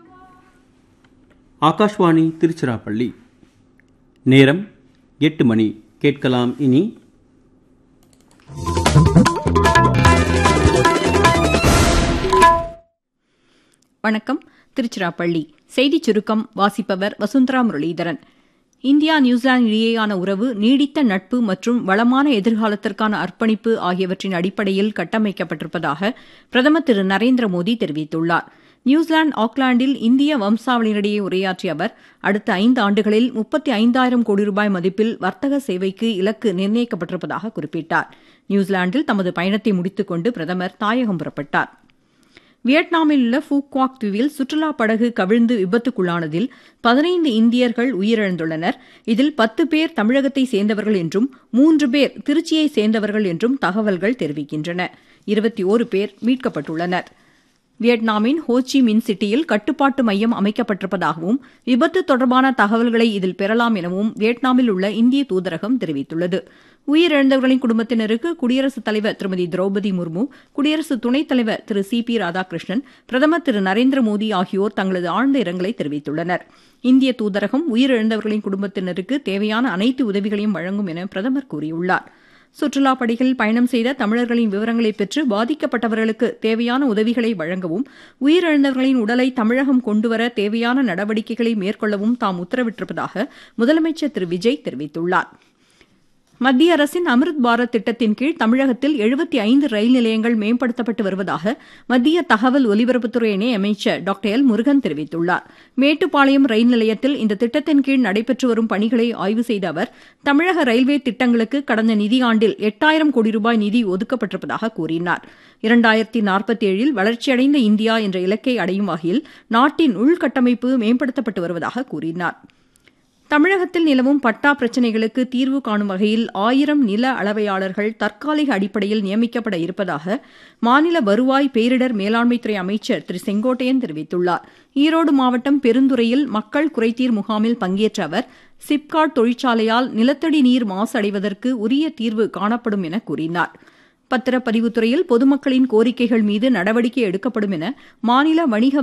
ஆகாஷ்வாணி திருச்சிராப்பள்ளி நேரம் எட்டு மணி கேட்கலாம் இனி வணக்கம் திருச்சிராப்பள்ளி செய்திச் சுருக்கம் வாசிப்பவர் வசுந்தரா முரளிதரன் இந்தியா நியூசிலாந்து இடையேயான உறவு நீடித்த நட்பு மற்றும் வளமான எதிர்காலத்திற்கான அர்ப்பணிப்பு ஆகியவற்றின் அடிப்படையில் கட்டமைக்கப்பட்டிருப்பதாக பிரதமர் திரு நரேந்திர மோடி தெரிவித்துள்ளார் நியூசிலாந்து ஆக்லாந்தில் இந்திய வம்சாவளியினரிடையே உரையாற்றிய அவர் அடுத்த ஐந்து ஆண்டுகளில் முப்பத்தி ஐந்தாயிரம் கோடி ரூபாய் மதிப்பில் வர்த்தக சேவைக்கு இலக்கு நிர்ணயிக்கப்பட்டிருப்பதாக குறிப்பிட்டார் நியூசிலாந்தில் தமது பயணத்தை முடித்துக் கொண்டு பிரதமர் தாயகம் புறப்பட்டார் வியட்நாமில் உள்ள ஃபூக்வாக் தீவில் சுற்றுலா படகு கவிழ்ந்து விபத்துக்குள்ளானதில் பதினைந்து இந்தியர்கள் உயிரிழந்துள்ளனர் இதில் பத்து பேர் தமிழகத்தை சேர்ந்தவர்கள் என்றும் மூன்று பேர் திருச்சியை சேர்ந்தவர்கள் என்றும் தகவல்கள் தெரிவிக்கின்றன இருபத்தி ஓரு பேர் மீட்கப்பட்டுள்ளனர் வியட்நாமின் ஹோச்சி மின் சிட்டியில் கட்டுப்பாட்டு மையம் அமைக்கப்பட்டிருப்பதாகவும் விபத்து தொடர்பான தகவல்களை இதில் பெறலாம் எனவும் வியட்நாமில் உள்ள இந்திய தூதரகம் தெரிவித்துள்ளது உயிரிழந்தவர்களின் குடும்பத்தினருக்கு குடியரசுத் தலைவர் திருமதி திரௌபதி முர்மு குடியரசு துணைத் தலைவர் திரு சி பி ராதாகிருஷ்ணன் பிரதமர் திரு நரேந்திர மோடி ஆகியோர் தங்களது ஆழ்ந்த இரங்கலை தெரிவித்துள்ளனர் இந்திய தூதரகம் உயிரிழந்தவர்களின் குடும்பத்தினருக்கு தேவையான அனைத்து உதவிகளையும் வழங்கும் என பிரதமர் கூறியுள்ளார் சுற்றுலா படைகளில் பயணம் செய்த தமிழர்களின் விவரங்களை பெற்று பாதிக்கப்பட்டவர்களுக்கு தேவையான உதவிகளை வழங்கவும் உயிரிழந்தவர்களின் உடலை தமிழகம் கொண்டுவர தேவையான நடவடிக்கைகளை மேற்கொள்ளவும் தாம் உத்தரவிட்டிருப்பதாக முதலமைச்சர் திரு விஜய் தெரிவித்துள்ளார் மத்திய அரசின் அமிர்த் பாரத் திட்டத்தின் கீழ் தமிழகத்தில் எழுபத்தி ஐந்து ரயில் நிலையங்கள் மேம்படுத்தப்பட்டு வருவதாக மத்திய தகவல் ஒலிபரப்புத்துறை இணை அமைச்சர் டாக்டர் எல் முருகன் தெரிவித்துள்ளார் மேட்டுப்பாளையம் ரயில் நிலையத்தில் இந்த திட்டத்தின் கீழ் நடைபெற்று வரும் பணிகளை ஆய்வு செய்த அவர் தமிழக ரயில்வே திட்டங்களுக்கு கடந்த நிதியாண்டில் எட்டாயிரம் கோடி ரூபாய் நிதி ஒதுக்கப்பட்டிருப்பதாக கூறினார் இரண்டாயிரத்தி நாற்பத்தி ஏழில் வளர்ச்சியடைந்த இந்தியா என்ற இலக்கை அடையும் வகையில் நாட்டின் உள்கட்டமைப்பு மேம்படுத்தப்பட்டு வருவதாக கூறினார் தமிழகத்தில் நிலவும் பட்டா பிரச்சினைகளுக்கு தீர்வு காணும் வகையில் ஆயிரம் நில அளவையாளர்கள் தற்காலிக அடிப்படையில் நியமிக்கப்பட இருப்பதாக மாநில வருவாய் பேரிடர் மேலாண்மைத்துறை அமைச்சர் திரு செங்கோட்டையன் தெரிவித்துள்ளார் ஈரோடு மாவட்டம் பெருந்துறையில் மக்கள் குறைதீர் முகாமில் பங்கேற்ற அவர் சிப்காட் தொழிற்சாலையால் நிலத்தடி நீர் மாசு அடைவதற்கு உரிய தீர்வு காணப்படும் என கூறினார் பத்திரப்பதிவுத்துறையில் பொதுமக்களின் கோரிக்கைகள் மீது நடவடிக்கை எடுக்கப்படும் என மாநில வணிக